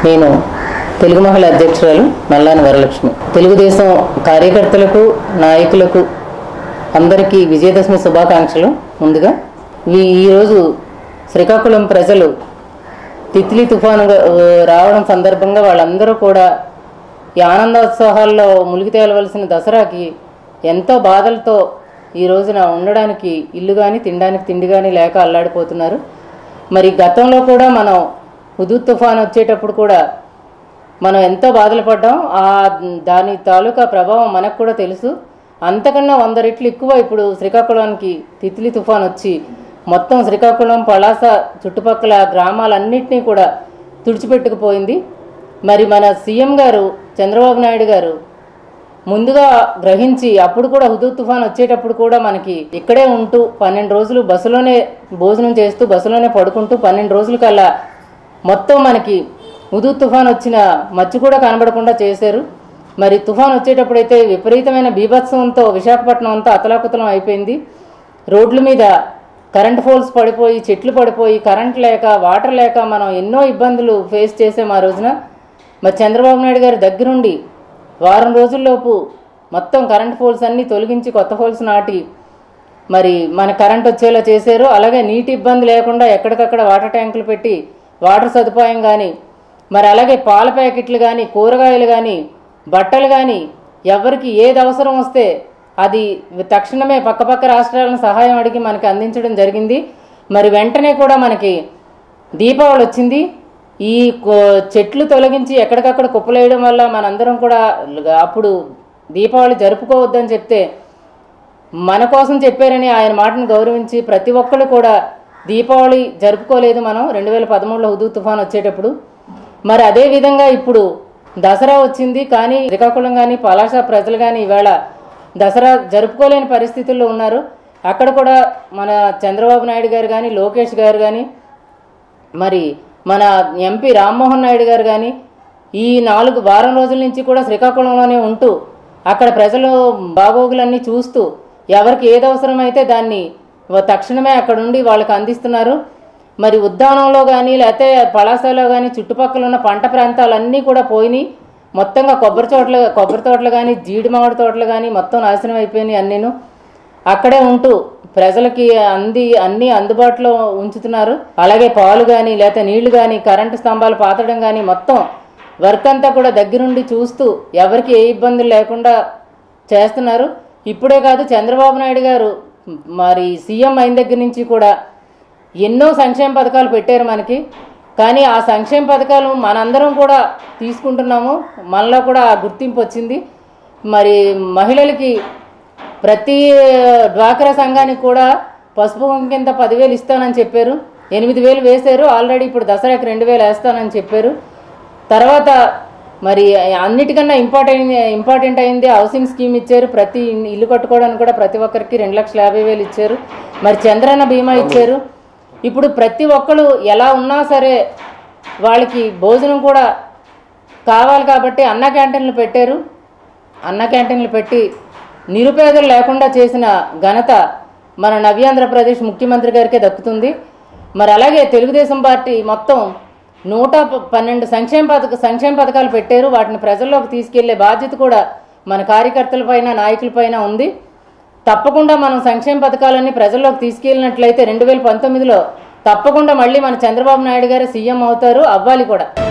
నేను తెలుగు మహిళ అధ్యక్షురాలు నల్లాని వరలక్ష్మి తెలుగుదేశం కార్యకర్తలకు నాయకులకు అందరికీ విజయదశమి శుభాకాంక్షలు ముందుగా ఈ- ఈరోజు శ్రీకాకుళం ప్రజలు తిత్లీ తుఫాను ఆ, రావడం సందర్భంగా వాళ్ళందరూ కూడా ఈ ఆనందోత్సవాల్లో మునిగి తేలవలసిన దసరాకి ఎంతో బాధలతో ఈ రోజున ఉండడానికి ఇల్లు కానీ తినడానికి తిండి కానీ లేక అల్లాడిపోతున్నారు మరి గతంలో కూడా మనం హుదూద్ తుఫాన్ వచ్చేటప్పుడు కూడా మనం ఎంతో బాధలు పడ్డాం ఆ దాని తాలూకా ప్రభావం మనకు కూడా తెలుసు అంతకన్నా వంద రెట్లు ఎక్కువ ఇప్పుడు శ్రీకాకుళానికి తిత్లీ తుఫాన్ వచ్చి మొత్తం శ్రీకాకుళం పలాస చుట్టుపక్కల గ్రామాలన్నింటినీ కూడా తుడిచిపెట్టుకుపోయింది మరి మన సీఎం గారు చంద్రబాబు నాయుడు గారు ముందుగా గ్రహించి అప్పుడు కూడా హుదూద్ తుఫాన్ వచ్చేటప్పుడు కూడా మనకి ఇక్కడే ఉంటూ పన్నెండు రోజులు బస్సులోనే భోజనం చేస్తూ బస్సులోనే పడుకుంటూ పన్నెండు రోజుల కల్లా మొత్తం మనకి హుదూద్ తుఫాన్ వచ్చిన మచ్చు కూడా కనబడకుండా చేశారు మరి తుఫాన్ వచ్చేటప్పుడైతే విపరీతమైన బీభత్సవంతో విశాఖపట్నం అంతా అతలాకుతలం అయిపోయింది రోడ్ల మీద కరెంట్ పోల్స్ పడిపోయి చెట్లు పడిపోయి కరెంట్ లేక వాటర్ లేక మనం ఎన్నో ఇబ్బందులు ఫేస్ చేసాం ఆ రోజున మరి చంద్రబాబు నాయుడు గారి దగ్గరుండి వారం రోజుల్లోపు మొత్తం కరెంట్ పోల్స్ అన్నీ తొలగించి కొత్త పోల్స్ నాటి మరి మన కరెంట్ వచ్చేలా చేశారు అలాగే నీటి ఇబ్బంది లేకుండా ఎక్కడికక్కడ వాటర్ ట్యాంకులు పెట్టి వాటర్ సదుపాయం కానీ మరి అలాగే పాల ప్యాకెట్లు కానీ కూరగాయలు కానీ బట్టలు కానీ ఎవరికి ఏది అవసరం వస్తే అది తక్షణమే పక్కపక్క రాష్ట్రాలను సహాయం అడిగి మనకి అందించడం జరిగింది మరి వెంటనే కూడా మనకి దీపావళి వచ్చింది ఈ కో- చెట్లు తొలగించి ఎక్కడికక్కడ కుప్పలేయడం వల్ల మనందరం కూడా అప్పుడు దీపావళి జరుపుకోవద్దని చెప్తే మన కోసం చెప్పారని ఆయన మాటను గౌరవించి ప్రతి ఒక్కళ్ళు కూడా దీపావళి జరుపుకోలేదు మనం రెండు వేల పదమూడులో హుదూ తుఫాన్ వచ్చేటప్పుడు మరి అదే విధంగా ఇప్పుడు దసరా వచ్చింది కానీ శ్రీకాకుళం కానీ పలాస ప్రజలు కానీ ఈవేళ దసరా జరుపుకోలేని పరిస్థితుల్లో ఉన్నారు అక్కడ కూడా మన చంద్రబాబు నాయుడు గారు కానీ లోకేష్ గారు కానీ మరి మన ఎంపీ రామ్మోహన్ నాయుడు గారు కానీ ఈ నాలుగు వారం రోజుల నుంచి కూడా శ్రీకాకుళంలోనే ఉంటూ అక్కడ ప్రజలు బాగోగులన్నీ చూస్తూ ఎవరికి ఏది అవసరమైతే దాన్ని వ- తక్షణమే అక్కడ ఉండి వాళ్ళకి అందిస్తున్నారు మరి ఉద్యానంలో కానీ లేకపోతే పలాసలో కానీ చుట్టుపక్కల ఉన్న పంట ప్రాంతాలన్నీ కూడా పోయినాయి మొత్తంగా కొబ్బరి తోటలు కొబ్బరి తోటలు కానీ జీడి మామిడి తోటలు కానీ మొత్తం నాశనం అయిపోయినాయి అన్నీను అక్కడే ఉంటూ ప్రజలకి అంది అన్ని అందుబాటులో ఉంచుతున్నారు అలాగే పాలు కానీ లేకపోతే నీళ్లు కానీ కరెంటు స్తంభాలు పాతడం కానీ మొత్తం వర్క్ అంతా కూడా దగ్గరుండి చూస్తూ ఎవరికి ఏ ఇబ్బందులు లేకుండా చేస్తున్నారు ఇప్పుడే కాదు చంద్రబాబు నాయుడు గారు మరి సీఎం అయిన దగ్గర నుంచి కూడా ఎన్నో సంక్షేమ పథకాలు పెట్టారు మనకి కానీ ఆ సంక్షేమ పథకాలు మనందరం కూడా తీసుకుంటున్నాము మనలో కూడా ఆ గుర్తింపు వచ్చింది మరి మహిళలకి ప్రతి డ్వాక్రా సంఘానికి కూడా పసుపు కుంకుమ కింద పదివేలు ఇస్తానని చెప్పారు ఎనిమిది వేలు వేశారు ఆల్రెడీ ఇప్పుడు దసరాకి రెండు వేలు వేస్తానని చెప్పారు తర్వాత మరి అన్నిటికన్నా ఇంపార్టెంట్ ఇంపార్టెంట్ అయింది హౌసింగ్ స్కీమ్ ఇచ్చారు ప్రతి ఇల్లు కట్టుకోవడానికి కూడా ప్రతి ఒక్కరికి రెండు లక్షల యాభై వేలు ఇచ్చారు మరి చంద్రన్న బీమా ఇచ్చారు ఇప్పుడు ప్రతి ఒక్కరు ఎలా ఉన్నా సరే వాళ్ళకి భోజనం కూడా కావాలి కాబట్టి అన్న క్యాంటీన్లు పెట్టారు అన్న క్యాంటీన్లు పెట్టి నిరుపేదలు లేకుండా చేసిన ఘనత మన నవ్యాంధ్రప్రదేశ్ ముఖ్యమంత్రి గారికే దక్కుతుంది మరి అలాగే తెలుగుదేశం పార్టీ మొత్తం నూట ప- పన్నెండు సంక్షేమ పథక సంక్షేమ పథకాలు పెట్టారు వాటిని ప్రజల్లోకి తీసుకెళ్లే బాధ్యత కూడా మన కార్యకర్తలపైన నాయకులపైన ఉంది తప్పకుండా మనం సంక్షేమ పథకాలన్నీ ప్రజల్లోకి తీసుకెళ్ళినట్లయితే రెండు వేల పంతొమ్మిదిలో తప్పకుండా మళ్ళీ మన చంద్రబాబు నాయుడు గారు సీఎం అవుతారు అవ్వాలి కూడా